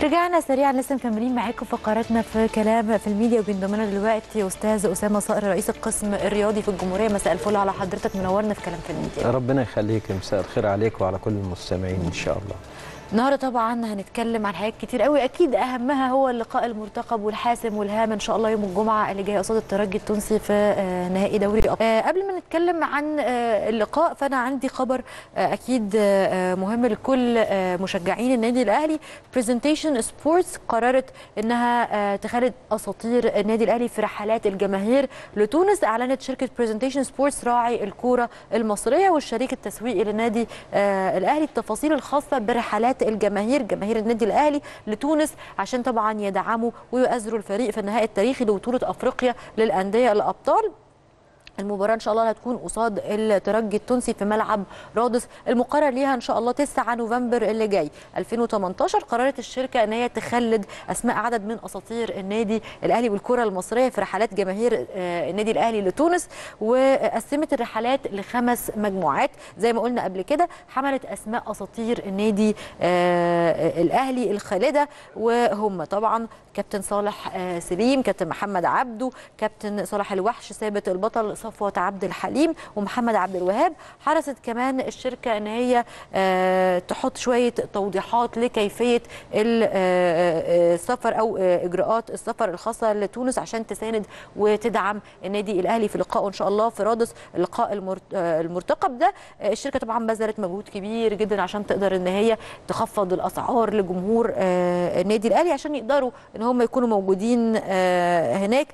رجعنا سريعا لسه مكملين معاكم فقراتنا في كلام في الميديا وبينضم لنا دلوقتي استاذ اسامه صقر رئيس القسم الرياضي في الجمهوريه مساء الفل على حضرتك منورنا في كلام في الميديا ربنا يخليك مساء الخير عليك وعلى كل المستمعين ان شاء الله النهارده طبعا هنتكلم عن حاجات كتير قوي اكيد اهمها هو اللقاء المرتقب والحاسم والهام ان شاء الله يوم الجمعه اللي جاي قصاد الترجي التونسي في آه، نهائي دوري الابطال آه، قبل ما نتكلم عن آه، اللقاء فانا عندي خبر آه، اكيد آه، مهم لكل آه، مشجعين النادي الاهلي برزنتيشن سبورتس قررت انها آه، تخلد اساطير النادي الاهلي في رحلات الجماهير لتونس اعلنت شركه برزنتيشن سبورتس راعي الكوره المصريه والشريك التسويقي للنادي آه، الاهلي التفاصيل الخاصه برحلات الجماهير جماهير النادي الاهلي لتونس عشان طبعا يدعموا ويؤازروا الفريق في النهائي التاريخي لبطوله افريقيا للانديه الابطال المباراة إن شاء الله هتكون قصاد الترجي التونسي في ملعب رادس المقرر ليها إن شاء الله 9 نوفمبر اللي جاي 2018 قررت الشركة إن هي تخلد أسماء عدد من أساطير النادي الأهلي والكرة المصرية في رحلات جماهير آه، النادي الأهلي لتونس وقسمت الرحلات لخمس مجموعات زي ما قلنا قبل كده حملت أسماء أساطير النادي آه، الأهلي الخالدة وهم طبعا كابتن صالح آه، سليم كابتن محمد عبده كابتن صالح الوحش ثابت البطل صفوة عبد الحليم ومحمد عبد الوهاب حرصت كمان الشركة ان هي آه، تحط شوية توضيحات لكيفية ال- آه، آه، السفر او آه، اجراءات السفر الخاصة لتونس عشان تساند وتدعم النادي الاهلي في لقائه ان شاء الله في رادس اللقاء المرت- آه، المرتقب ده آه، الشركة طبعا بذلت مجهود كبير جدا عشان تقدر ان هي تخفض الاسعار لجمهور آه، النادي الاهلي عشان يقدروا ان هم يكونوا موجودين آه، هناك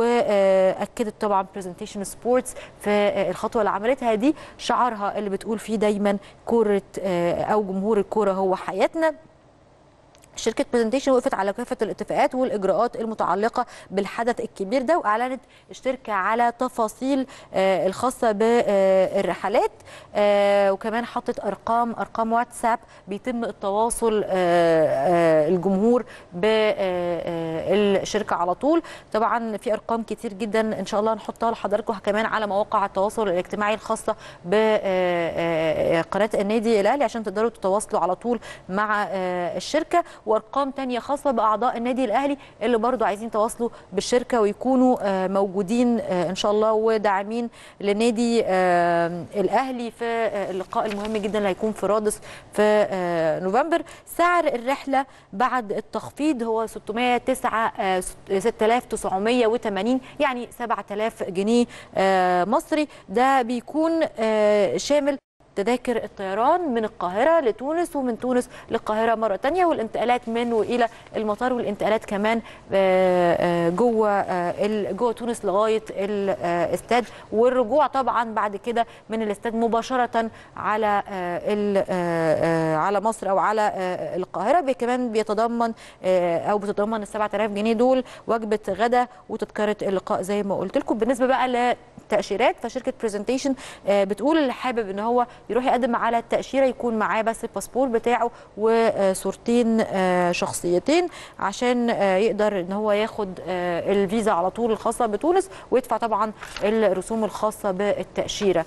واكدت طبعا برزنتيشن سبورتس في آه، الخطوه اللي عملتها دي شعارها اللي بتقول فيه دايما كره آه، او جمهور الكوره هو حياتنا شركة برزنتيشن وقفت على كافة الاتفاقات والإجراءات المتعلقة بالحدث الكبير ده وأعلنت الشركة على تفاصيل آه، الخاصة بالرحلات آه، وكمان حطت أرقام أرقام واتساب بيتم التواصل آه، آه، الجمهور بالشركة على طول طبعا في أرقام كتير جدا إن شاء الله نحطها لحضراتكم كمان على مواقع التواصل الاجتماعي الخاصة بقناة النادي الأهلي عشان تقدروا تتواصلوا على طول مع آه، الشركة وارقام تانية خاصه باعضاء النادي الاهلي اللي برضو عايزين يتواصلوا بالشركه ويكونوا آه، موجودين آه، ان شاء الله وداعمين لنادي آه، الاهلي في آه، اللقاء المهم جدا اللي هيكون في رادس في آه، نوفمبر سعر الرحله بعد التخفيض هو 609 آه، 6980 يعني 7000 جنيه آه، مصري ده بيكون آه، شامل تذاكر الطيران من القاهرة لتونس ومن تونس للقاهرة مرة تانية والانتقالات من وإلى المطار والانتقالات كمان آه، آه، جوه آه، ال- جوه تونس لغاية الاستاد والرجوع طبعا بعد كده من الاستاد مباشرة على آه، ال- آه، آه، على مصر أو على آه، القاهرة بي- كمان بيتضمن آه، أو بتتضمن ال 7000 جنيه دول وجبة غدا وتذكرة اللقاء زي ما قلت لكم بالنسبة بقى لتأشيرات فشركة برزنتيشن بتقول اللي حابب ان هو يروح يقدم على التأشيرة يكون معاه بس الباسبور بتاعه وصورتين آه، شخصيتين عشان آه، يقدر ان هو ياخد آه، الفيزا على طول الخاصة بتونس ويدفع طبعا الرسوم الخاصة بالتأشيرة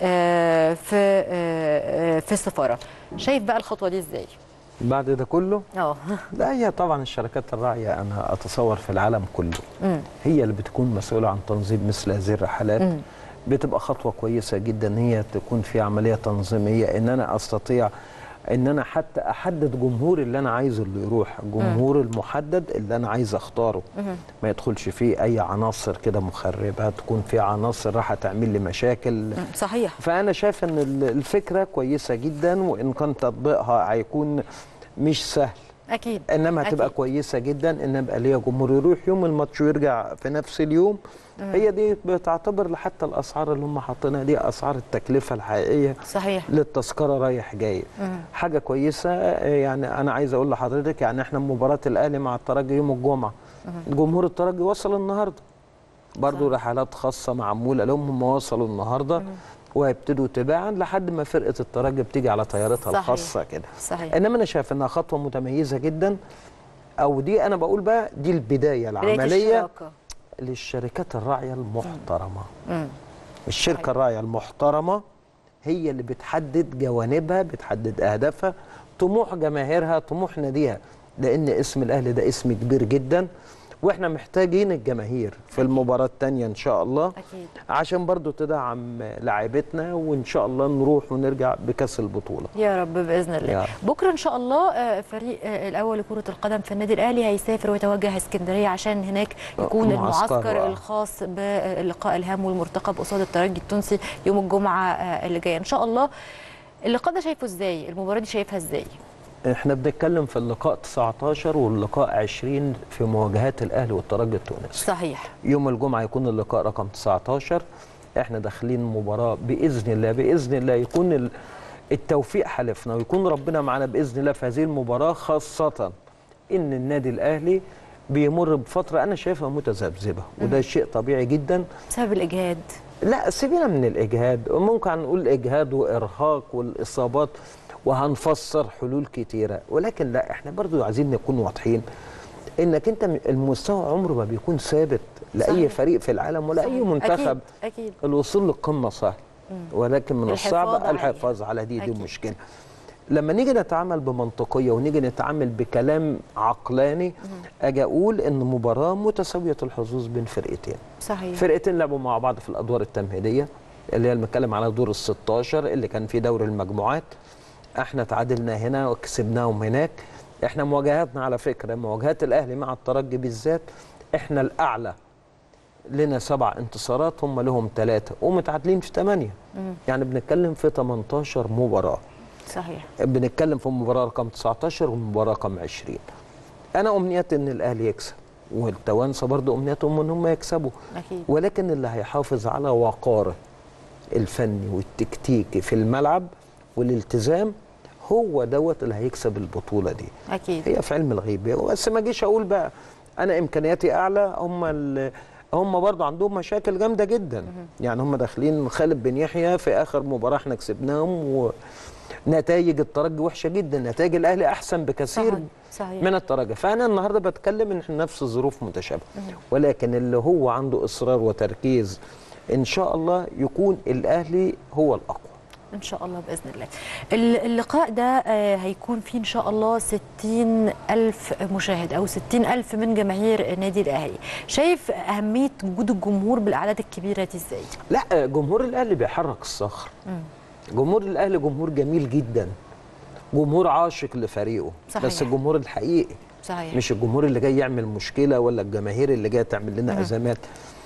آه، في آه، آه، في السفارة شايف بقى الخطوة دي ازاي؟ بعد ده كله اه لا هي طبعا الشركات الراعيه انا اتصور في العالم كله مم. هي اللي بتكون مسؤوله عن تنظيم مثل هذه الرحلات مم. بتبقى خطوه كويسه جدا ان هي تكون في عمليه تنظيميه ان انا استطيع ان انا حتى احدد جمهور اللي انا عايزه اللي يروح الجمهور المحدد اللي انا عايز اختاره ما يدخلش فيه اي عناصر كده مخربه تكون في عناصر راح تعمل لي مشاكل مم. صحيح فانا شايف ان ال- الفكره كويسه جدا وان كان تطبيقها هيكون مش سهل اكيد انما هتبقى أكيد. كويسه جدا ان يبقى ليها جمهور يروح يوم الماتش ويرجع في نفس اليوم هي دي بتعتبر حتى الاسعار اللي هم حاطينها دي اسعار التكلفه الحقيقيه صحيح للتذكره رايح جاي مم. حاجه كويسه يعني انا عايز اقول لحضرتك يعني احنا مباراه الاهلي مع الترجي يوم الجمعه جمهور الترجي وصل النهارده برضو رحلات خاصه معموله لهم هم وصلوا النهارده وهيبتدوا تباعا لحد ما فرقه الترجي بتيجي على طيارتها صحيح. الخاصه كده صحيح انما انا شايف انها خطوه متميزه جدا او دي انا بقول بقى دي البدايه بداية العمليه الشراكة. للشركات الراعيه المحترمه مم. الشركه صحيح. الراعيه المحترمه هي اللي بتحدد جوانبها بتحدد اهدافها طموح جماهيرها طموح ناديها لان اسم الاهلي ده اسم كبير جدا واحنا محتاجين الجماهير في المباراه الثانيه ان شاء الله اكيد عشان برضو تدعم لاعيبتنا وان شاء الله نروح ونرجع بكاس البطوله يا رب باذن الله يا رب. بكره ان شاء الله آه، فريق آه، الاول لكره القدم في النادي الاهلي هيسافر ويتوجه اسكندريه عشان هناك يكون معسكر، المعسكر آه. الخاص باللقاء الهام والمرتقب قصاد الترجي التونسي يوم الجمعه آه، اللي جايه ان شاء الله اللقاء ده شايفه ازاي المباراه دي شايفها ازاي احنا بنتكلم في اللقاء 19 واللقاء 20 في مواجهات الاهلي والترجي التونسي صحيح يوم الجمعه يكون اللقاء رقم 19 احنا داخلين مباراه باذن الله باذن الله يكون ال- التوفيق حلفنا ويكون ربنا معنا باذن الله في هذه المباراه خاصه ان النادي الاهلي بيمر بفتره انا شايفها متذبذبه وده شيء طبيعي جدا بسبب الاجهاد لا سيبنا من الاجهاد ممكن نقول اجهاد وارهاق والاصابات وهنفسر حلول كتيره ولكن لا احنا برضو عايزين نكون واضحين انك انت م- المستوى عمره ما بيكون ثابت لاي صحيح. فريق في العالم ولا اي صحيح. منتخب اكيد اكيد الوصول للقمه سهل ولكن من الحفاظ الصعب عليها. الحفاظ على دي دي أكيد. مشكله لما نيجي نتعامل بمنطقيه ونيجي نتعامل بكلام عقلاني اجي اقول ان مباراه متساويه الحظوظ بين فرقتين صحيح فرقتين لعبوا مع بعض في الادوار التمهيديه اللي هي بنتكلم على دور ال 16 اللي كان في دوري المجموعات احنا تعادلنا هنا وكسبناهم هناك احنا مواجهاتنا على فكره مواجهات الاهلي مع الترجي بالذات احنا الاعلى لنا سبع انتصارات هم لهم ثلاثه ومتعادلين في ثمانيه يعني بنتكلم في 18 مباراه صحيح بنتكلم في مباراه رقم 19 ومباراه رقم 20 انا امنيتي ان الاهلي يكسب والتوانسه برضه امنيتهم ان هم يكسبوا اكيد ولكن اللي هيحافظ على وقاره الفني والتكتيكي في الملعب والالتزام هو دوت اللي هيكسب البطوله دي اكيد هي في علم الغيب بس ما اجيش اقول بقى انا امكانياتي اعلى هم ال- هم برضه عندهم مشاكل جامده جدا يعني هم داخلين خالد بن يحيى في اخر مباراه احنا كسبناهم ونتائج الترجي وحشه جدا نتائج الاهلي احسن بكثير صحيح صحيح من الترجي فانا النهارده بتكلم ان احنا نفس الظروف متشابهه ولكن اللي هو عنده اصرار وتركيز ان شاء الله يكون الاهلي هو الاقوى ان شاء الله باذن الله ال- اللقاء ده آه، هيكون فيه ان شاء الله 60 الف مشاهد او 60 الف من جماهير النادي الاهلي شايف اهميه وجود الجمهور بالاعداد الكبيره دي ازاي لا جمهور الاهلي بيحرك الصخر جمهور الاهلي جمهور جميل جدا جمهور عاشق لفريقه صحيح. بس الجمهور الحقيقي صحيح مش الجمهور اللي جاي يعمل مشكله ولا الجماهير اللي جايه تعمل لنا ازمات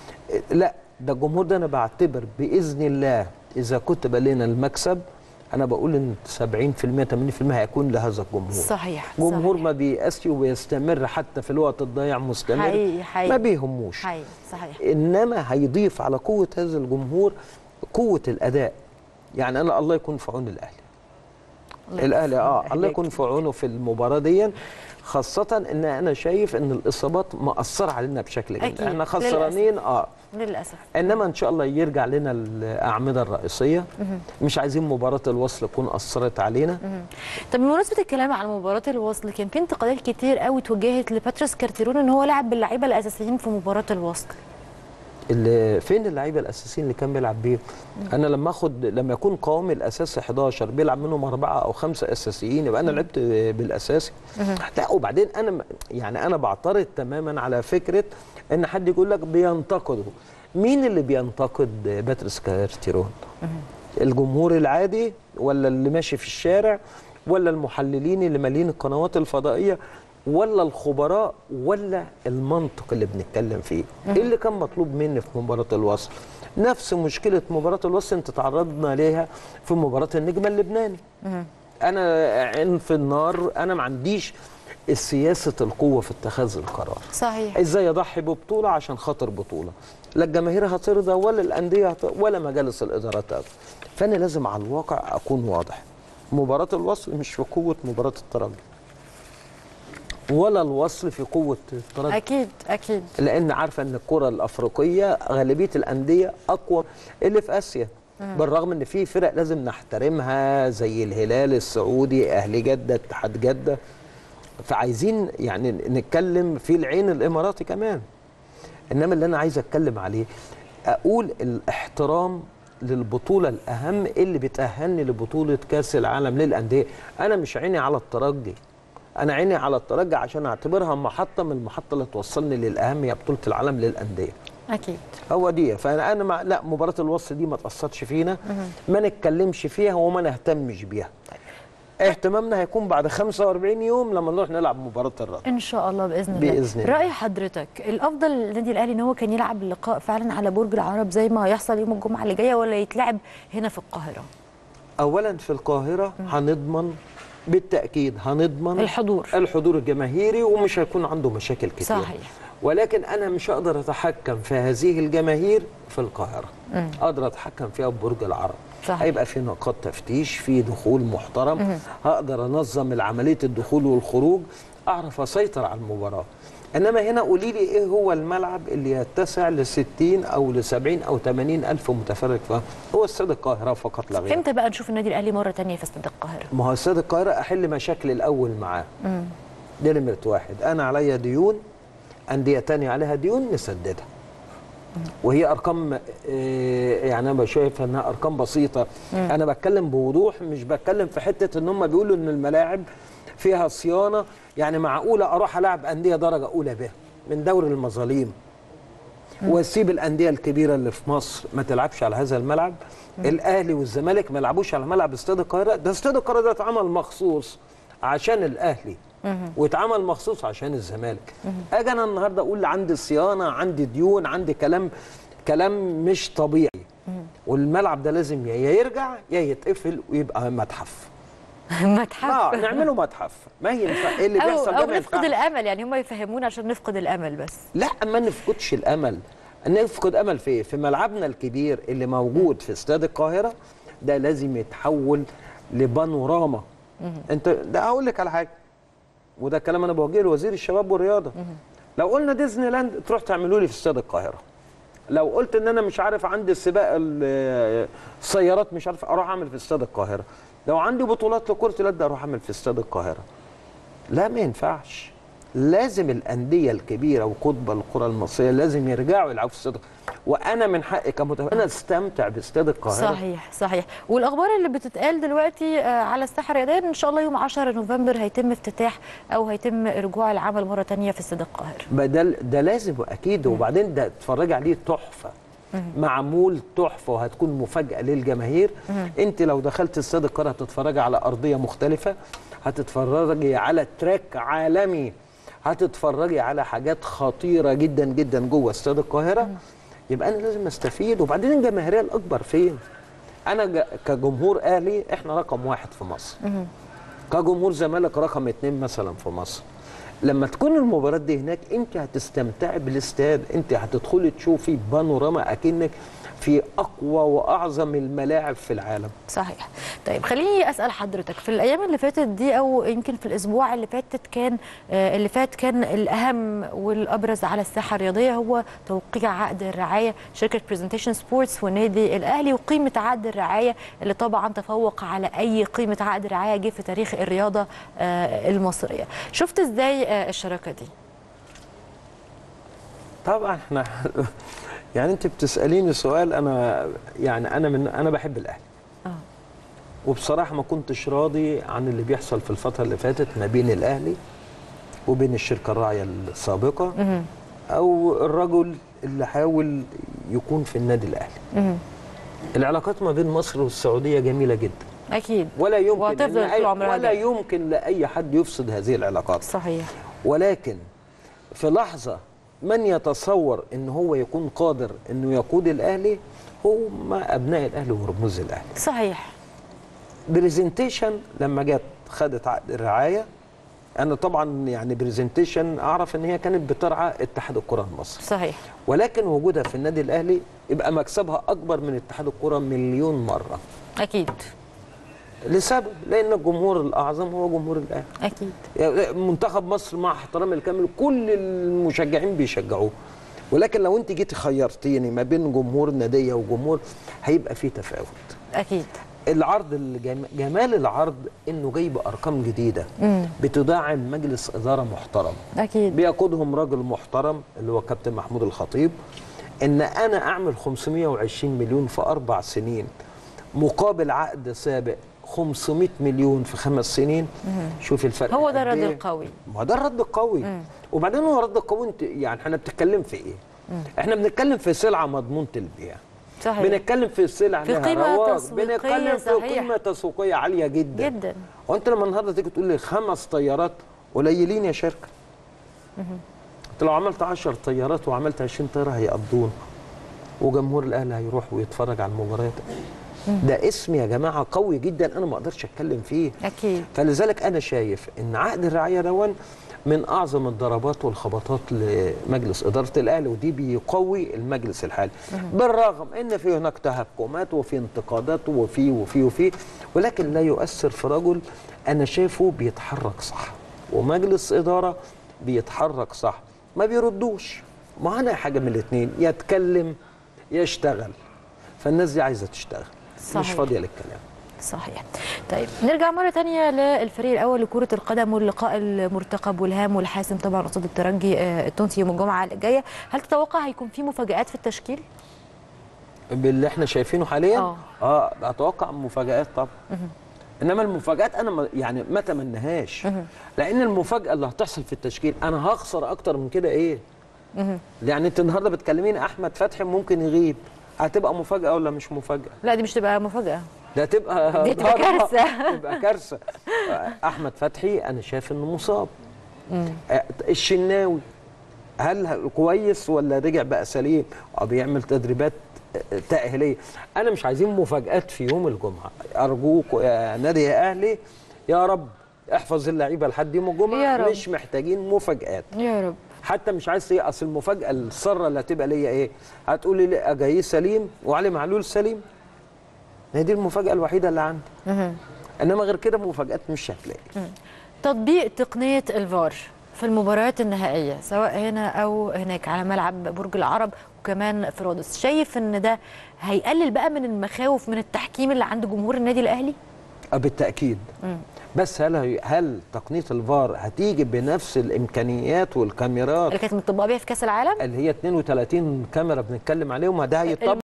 لا ده الجمهور ده انا بعتبر باذن الله اذا كتب لنا المكسب انا بقول ان 70% 80% هيكون لهذا الجمهور صحيح جمهور صحيح. ما بيأسش وبيستمر حتى في الوقت الضايع مستمر حقيقي حقيقي ما بيهموش حقيقي صحيح انما هيضيف على قوه هذا الجمهور قوه الاداء يعني انا الله يكون في عون الاهلي الله الاهلي يكون اه في الله يكون في عونه في المباراه دي خاصه ان انا شايف ان الاصابات مأثره علينا بشكل جامد أكيد. احنا خسرانين اه للاسف انما ان شاء الله يرجع لنا الاعمده الرئيسيه مش عايزين مباراه الوصل تكون اثرت علينا طب بمناسبه الكلام عن مباراه الوصل كان في انتقادات كتير قوي اتوجهت لباتريس كارتيرون ان هو لعب باللعيبه الاساسيين في مباراه الوصل اللي فين اللعيبه الاساسيين اللي كان بيلعب بيهم انا لما اخد لما يكون قوامي الاساسي 11 بيلعب منهم اربعه او خمسه اساسيين يبقى انا لعبت بالاساسي لا وبعدين انا م- يعني انا بعترض تماما على فكره ان حد يقول لك بينتقده مين اللي بينتقد باتريس كارتيرون الجمهور العادي ولا اللي ماشي في الشارع ولا المحللين اللي مالين القنوات الفضائيه ولا الخبراء ولا المنطق اللي بنتكلم فيه ايه اللي كان مطلوب مني في مباراه الوصل نفس مشكله مباراه الوصل انت تعرضنا ليها في مباراه النجم اللبناني انا عين في النار انا ما عنديش سياسه القوه في اتخاذ القرار صحيح ازاي اضحي ببطوله عشان خاطر بطوله لا الجماهير هترضى ولا الانديه هت... ولا مجالس الادارات هترضى فانا لازم على الواقع اكون واضح مباراه الوصل مش في قوه مباراه الترجي ولا الوصل في قوه الترجي اكيد اكيد لان عارفه ان الكره الافريقيه غالبيه الانديه اقوى اللي في اسيا بالرغم ان في فرق لازم نحترمها زي الهلال السعودي اهلي جده اتحاد جده فعايزين يعني نتكلم في العين الاماراتي كمان انما اللي انا عايز اتكلم عليه اقول الاحترام للبطوله الاهم اللي بتاهلني لبطوله كاس العالم للانديه انا مش عيني على الترجي انا عيني على الترجي عشان اعتبرها محطه من المحطه اللي توصلني للاهم هي بطوله العالم للانديه اكيد هو دي فانا انا مع لا مباراه الوصل دي ما تاثرش فينا ما نتكلمش فيها وما نهتمش بيها اهتمامنا هيكون بعد 45 يوم لما نروح نلعب مباراه الرد ان شاء الله باذن الله بإذن الله. راي حضرتك الافضل للنادي الاهلي ان هو كان يلعب اللقاء فعلا على برج العرب زي ما هيحصل يوم الجمعه اللي جايه ولا يتلعب هنا في القاهره اولا في القاهره هنضمن بالتاكيد هنضمن الحضور. الحضور الجماهيري ومش هيكون عنده مشاكل كتير صحيح. ولكن انا مش هقدر اتحكم في هذه الجماهير في القاهره اقدر اتحكم فيها ببرج العرب صحيح. هيبقى في نقاط تفتيش في دخول محترم هقدر انظم عمليه الدخول والخروج اعرف اسيطر على المباراه انما هنا قولي لي ايه هو الملعب اللي يتسع ل 60 او ل 70 او 80 الف متفرج فيه هو استاد القاهره فقط لا غير امتى بقى نشوف النادي الاهلي مره تانية في استاد القاهره ما هو استاد القاهره احل مشاكل الاول معاه ده نمره واحد انا عليا ديون انديه تانية عليها ديون نسددها وهي ارقام آه، يعني انا شايف انها ارقام بسيطه انا بتكلم بوضوح مش بتكلم في حته ان هم بيقولوا ان الملاعب فيها صيانه يعني معقوله اروح العب انديه درجه اولى به من دوري المظالم واسيب الانديه الكبيره اللي في مصر ما تلعبش على هذا الملعب الاهلي والزمالك ما يلعبوش على ملعب استاد القاهره ده استاد القاهره ده اتعمل مخصوص عشان الاهلي واتعمل مخصوص عشان الزمالك اجي انا النهارده اقول عندي صيانه عندي ديون عندي كلام كلام مش طبيعي والملعب ده لازم يا يرجع يا يتقفل ويبقى متحف متحف اه نعمله متحف ما ينفع ايه اللي او بيحصل او ده ما نفقد ينفعش. الامل يعني هم يفهمونا عشان نفقد الامل بس لا ما نفقدش الامل نفقد امل في إيه؟ في ملعبنا الكبير اللي موجود في استاد القاهره ده لازم يتحول لبانوراما انت ده هقول لك على حاجه وده كلام انا بوجهه لوزير الشباب والرياضه لو قلنا ديزني لاند تروح تعملوا لي في استاد القاهره لو قلت ان انا مش عارف عندي السباق ال- السيارات مش عارف اروح اعمل في استاد القاهره لو عندي بطولات لكره اليد اروح اعمل في استاد القاهره لا ما ينفعش لازم الانديه الكبيره وقطب القرى المصريه لازم يرجعوا يلعبوا في استاد وانا من حقي كمتابع انا استمتع باستاد القاهره صحيح صحيح والاخبار اللي بتتقال دلوقتي آه، على الساحه الرياضيه ان شاء الله يوم 10 نوفمبر هيتم افتتاح او هيتم رجوع العمل مره تانية في استاد القاهره بدل ده لازم اكيد وبعدين ده اتفرج عليه تحفه معمول تحفه وهتكون مفاجاه للجماهير انت لو دخلت استاد القاهره هتتفرجي على ارضيه مختلفه هتتفرجي على تراك عالمي هتتفرجي على حاجات خطيره جدا جدا جوه استاد القاهره يبقى انا لازم استفيد وبعدين الجماهيريه الاكبر فين انا ج- كجمهور اهلي احنا رقم واحد في مصر كجمهور زمالك رقم اتنين مثلا في مصر لما تكون المباراة دي هناك انت هتستمتعي بالاستاد انت هتدخلي تشوفي بانوراما اكنك في اقوى واعظم الملاعب في العالم صحيح طيب خليني اسال حضرتك في الايام اللي فاتت دي او يمكن في الاسبوع اللي فاتت كان آه، اللي فات كان الاهم والابرز على الساحه الرياضيه هو توقيع عقد الرعايه شركه برزنتيشن سبورتس والنادي الاهلي وقيمه عقد الرعايه اللي طبعا تفوق على اي قيمه عقد رعايه جه في تاريخ الرياضه آه، المصريه شفت ازاي آه، الشراكه دي طبعا احنا يعني انت بتساليني سؤال انا يعني انا من انا بحب الاهلي اه وبصراحه ما كنتش راضي عن اللي بيحصل في الفتره اللي فاتت ما بين الاهلي وبين الشركه الراعيه السابقه مهم. او الرجل اللي حاول يكون في النادي الاهلي مهم. العلاقات ما بين مصر والسعوديه جميله جدا اكيد ولا يمكن وهتفضل إن طول أي- عمرها ولا كده. يمكن لاي حد يفسد هذه العلاقات صحيح ولكن في لحظه من يتصور ان هو يكون قادر انه يقود الاهلي هم ابناء الاهلي ورموز الاهلي صحيح برزنتيشن لما جت خدت عقد الرعايه انا طبعا يعني برزنتيشن اعرف ان هي كانت بترعى اتحاد الكره المصري صحيح ولكن وجودها في النادي الاهلي يبقى مكسبها اكبر من اتحاد الكره مليون مره اكيد لسبب لان الجمهور الاعظم هو جمهور الاهلي اكيد يعني منتخب مصر مع احترامي الكامل كل المشجعين بيشجعوه ولكن لو انت جيتي خيرتيني ما بين جمهور ناديه وجمهور هيبقى في تفاوت اكيد العرض الجم... جمال العرض انه جاي بارقام جديده بتدعم مجلس اداره محترم اكيد بيقودهم راجل محترم اللي هو كابتن محمود الخطيب ان انا اعمل 520 مليون في اربع سنين مقابل عقد سابق 500 مليون في خمس سنين شوف الفرق هو ده قد الرد إيه. القوي ما ده الرد القوي وبعدين هو الرد القوي انت يعني احنا بنتكلم في ايه؟ احنا بنتكلم في سلعه مضمونه البيع صحيح بنتكلم في سلع في لها قيمة رواج تسويقية بنتكلم في صحيح. قيمه تسويقيه عاليه جدا جدا وانت لما النهارده تيجي تقول لي خمس طيارات قليلين يا شركه انت لو عملت 10 طيارات وعملت 20 طياره هيقضون وجمهور الاهلي هيروح ويتفرج على المباريات ده اسم يا جماعه قوي جدا انا ما اقدرش اتكلم فيه اكيد فلذلك انا شايف ان عقد الرعايه دون من اعظم الضربات والخبطات لمجلس اداره الاهلي ودي بيقوي المجلس الحالي بالرغم ان في هناك تهكمات وفي انتقادات وفي وفي وفي ولكن لا يؤثر في رجل انا شايفه بيتحرك صح ومجلس اداره بيتحرك صح ما بيردوش ما انا حاجه من الاثنين يتكلم يشتغل فالناس دي عايزه تشتغل مش صحيح. فاضيه للكلام صحيح طيب نرجع مرة تانية للفريق الأول لكرة القدم واللقاء المرتقب والهام والحاسم طبعا قصاد الترجي آه، التونسي يوم الجمعة الجاية هل تتوقع هيكون في مفاجآت في التشكيل؟ باللي احنا شايفينه حاليا آه. اه اتوقع مفاجآت طبعا انما المفاجآت انا ما يعني ما اتمناهاش لان المفاجاه اللي هتحصل في التشكيل انا هخسر اكتر من كده ايه يعني انت النهارده بتكلميني احمد فتحي ممكن يغيب هتبقى مفاجاه ولا مش مفاجاه لا دي مش تبقى مفاجأة ده تبقى دي تبقى ضربة، كارثة. تبقى كارثه احمد فتحي انا شايف انه مصاب آه، الشناوي هل كويس ولا رجع بقى سليم او بيعمل تدريبات آه، تأهيلية انا مش عايزين مفاجآت في يوم الجمعة ارجوك يا نادي يا اهلي يا رب احفظ اللعيبة لحد يوم يا الجمعة رب. مش محتاجين مفاجآت يا رب حتى مش عايز ايه اصل المفاجاه الساره اللي هتبقى ليا ايه؟ هتقولي لي اجاي سليم وعلي معلول سليم هي دي المفاجاه الوحيده اللي عندي انما غير كده مفاجات مش هتلاقي تطبيق تقنية الفار في المباريات النهائية سواء هنا أو هناك على ملعب برج العرب وكمان في رودس شايف إن ده هيقلل بقى من المخاوف من التحكيم اللي عند جمهور النادي الأهلي؟ آه، بالتاكيد بس هل هي- هل تقنيه الفار هتيجي بنفس الامكانيات والكاميرات اللي كانت مطبقة بيها في كأس العالم؟ اللي هي 32 كاميرا بنتكلم عليهم ما ده هيطبق